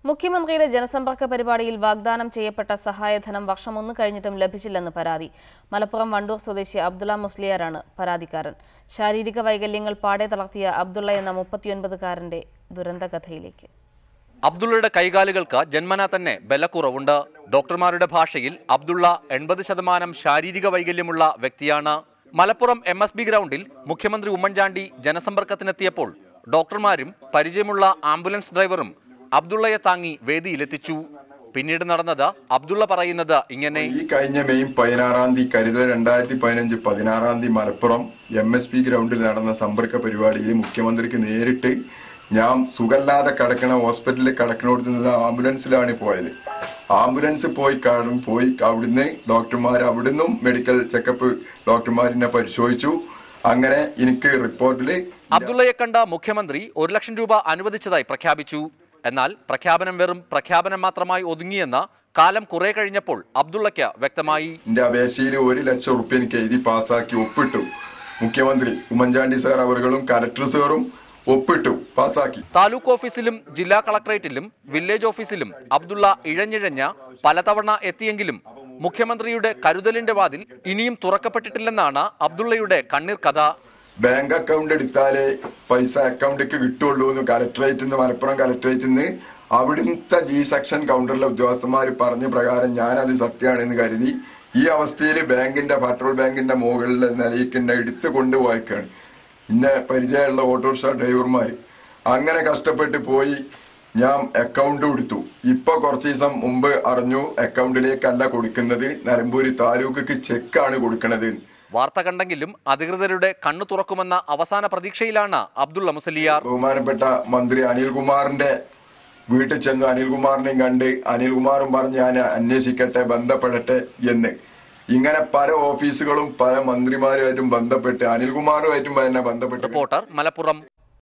മുഖ്യമന്ത്രിയുടെ ജനസമ്പർക്ക പരിപാടിയിൽ വാഗ്ദാനം ചെയ്യപ്പെട്ട സഹായധനം വർഷം ഒന്ന് കഴിഞ്ഞിട്ടും ലഭിച്ചില്ലെന്ന് പരാതി മലപ്പുറം വണ്ടൂർ സ്വദേശി അബ്ദുള്ള മുസ്ലിയാരാണ് പരാതിക്കാരൻ ശാരീരിക വൈകല്യങ്ങൾ പാടെ തളർത്തിയ അബ്ദുള്ള എന്ന മുപ്പത്തിയൊൻപതുകാരന്റെ ദുരന്തകഥയിലേക്ക് അബ്ദുള്ളയുടെ കൈകാലുകൾക്ക് ജന്മനാ തന്നെ ബലക്കുറവുണ്ട് ഡോക്ടർമാരുടെ ഭാഷയിൽ അബ്ദുള്ള എൺപത് ശതമാനം ശാരീരിക വൈകല്യമുള്ള വ്യക്തിയാണ് മലപ്പുറം എം എസ് ബി ഗ്രൗണ്ടിൽ മുഖ്യമന്ത്രി ഉമ്മൻചാണ്ടി ജനസമ്പർക്കത്തിനെത്തിയപ്പോൾ ഡോക്ടർമാരും പരിചയമുള്ള ആംബുലൻസ് ഡ്രൈവറും അബ്ദുള്ളയെ താങ്ങി വേദിയിലെത്തിച്ചു പിന്നീട് നടന്നത് അബ്ദുള്ള പറയുന്നത് ഇങ്ങനെ ഈ കഴിഞ്ഞ മെയ് പതിനാറാം തീയതി കരുതൽ രണ്ടായിരത്തി പതിനഞ്ച് പതിനാറാം തീയതി മലപ്പുറം എം എസ് പി ഗ്രൗണ്ടിൽ നടന്ന സമ്പർക്ക പരിപാടിയിൽ മുഖ്യമന്ത്രിക്ക് നേരിട്ട് ഞാൻ സുഖല്ലാതെ കിടക്കണ ഹോസ്പിറ്റലിൽ കിടക്കണോടത്ത് നിന്ന് ആംബുലൻസിലാണ് പോയത് ആംബുലൻസ് പോയി കാണും പോയി അവിടുന്ന് ഡോക്ടർമാർ അവിടുന്നും മെഡിക്കൽ ചെക്കപ്പ് ഡോക്ടർമാരിനെ പരിശോധിച്ചു അങ്ങനെ എനിക്ക് റിപ്പോർട്ടിൽ അബ്ദുള്ളയെ കണ്ട മുഖ്യമന്ത്രി ഒരു ലക്ഷം രൂപ അനുവദിച്ചതായി പ്രഖ്യാപിച്ചു എന്നാൽ പ്രഖ്യാപനം വെറും പ്രഖ്യാപനം മാത്രമായി ഒതുങ്ങിയെന്ന് കാലം കുറെ കഴിഞ്ഞപ്പോൾ അബ്ദുള്ളയ്ക്ക് വ്യക്തമായി എന്റെ അപേക്ഷയിൽ ഒരു ലക്ഷം ഉറുപ്പ്യ എനിക്ക് എഴുതി പാസ്സാക്കി ഒപ്പിട്ടു മുഖ്യമന്ത്രി ഉമ്മൻചാണ്ടി സാർ അവറുകളും കലക്ടർ സാറും ഒപ്പിട്ടു പാസ്സാക്കി താലൂക്ക് ഓഫീസിലും ജില്ലാ കളക്ടറേറ്റിലും വില്ലേജ് ഓഫീസിലും അബ്ദുള്ള ഇഴഞ്ഞിഴഞ്ഞ പലതവണ എത്തിയെങ്കിലും മുഖ്യമന്ത്രിയുടെ കരുതലിന്റെ വാതിൽ ഇനിയും തുറക്കപ്പെട്ടിട്ടില്ലെന്നാണ് അബ്ദുള്ളയുടെ കണ്ണീർ കഥ ബാങ്ക് അക്കൗണ്ട് എടുത്താലേ പൈസ അക്കൗണ്ടിലേക്ക് കിട്ടുള്ളൂ എന്ന് കലക്ടറേറ്റിൽ നിന്ന് മലപ്പുറം കലക്ടറേറ്റിൽ നിന്ന് അവിടുത്തെ ജി സെക്ഷൻ കൗണ്ടറിലെ ഉദ്യോഗസ്ഥന്മാർ പറഞ്ഞ പ്രകാരം ഞാനത് സത്യമാണെന്ന് കരുതി ഈ അവസ്ഥയിൽ ബാങ്കിന്റെ ഫെഡറൽ ബാങ്കിന്റെ മുകളിലെ നിലയ്ക്ക് എന്നെ എടുത്തു കൊണ്ടുപോയിക്കാണ് ഇന്നെ പരിചയമുള്ള ഓട്ടോറിക്ഷ ഡ്രൈവർമാർ അങ്ങനെ കഷ്ടപ്പെട്ട് പോയി ഞാൻ അക്കൗണ്ട് കൊടുത്തു ഇപ്പൊ കുറച്ച് ദിവസം മുമ്പ് അറിഞ്ഞു അക്കൗണ്ടിലേക്കല്ല കൊടുക്കുന്നത് നിലമ്പൂര് താലൂക്കിക്ക് ചെക്കാണ് കൊടുക്കുന്നത് വാർത്ത കണ്ടെങ്കിലും അധികൃതരുടെ കണ്ണു തുറക്കുമെന്ന അവസാന പ്രതീക്ഷയിലാണ് അബ്ദുള്ള മുസലിയാർ ബഹുമാനപ്പെട്ട മന്ത്രി അനിൽകുമാറിന്റെ വീട്ടിൽ ചെന്നു അനിൽകുമാറിനെയും കണ്ട് അനിൽകുമാറും പറഞ്ഞ് ഞാൻ അന്വേഷിക്കട്ടെ ബന്ധപ്പെടട്ടെ എന്ന് ഇങ്ങനെ പല ഓഫീസുകളും പല മന്ത്രിമാരുമായിട്ടും ബന്ധപ്പെട്ട് അനിൽകുമാറുമായിട്ടും എന്നെ ബന്ധപ്പെട്ട് റിപ്പോർട്ടർ മലപ്പുറം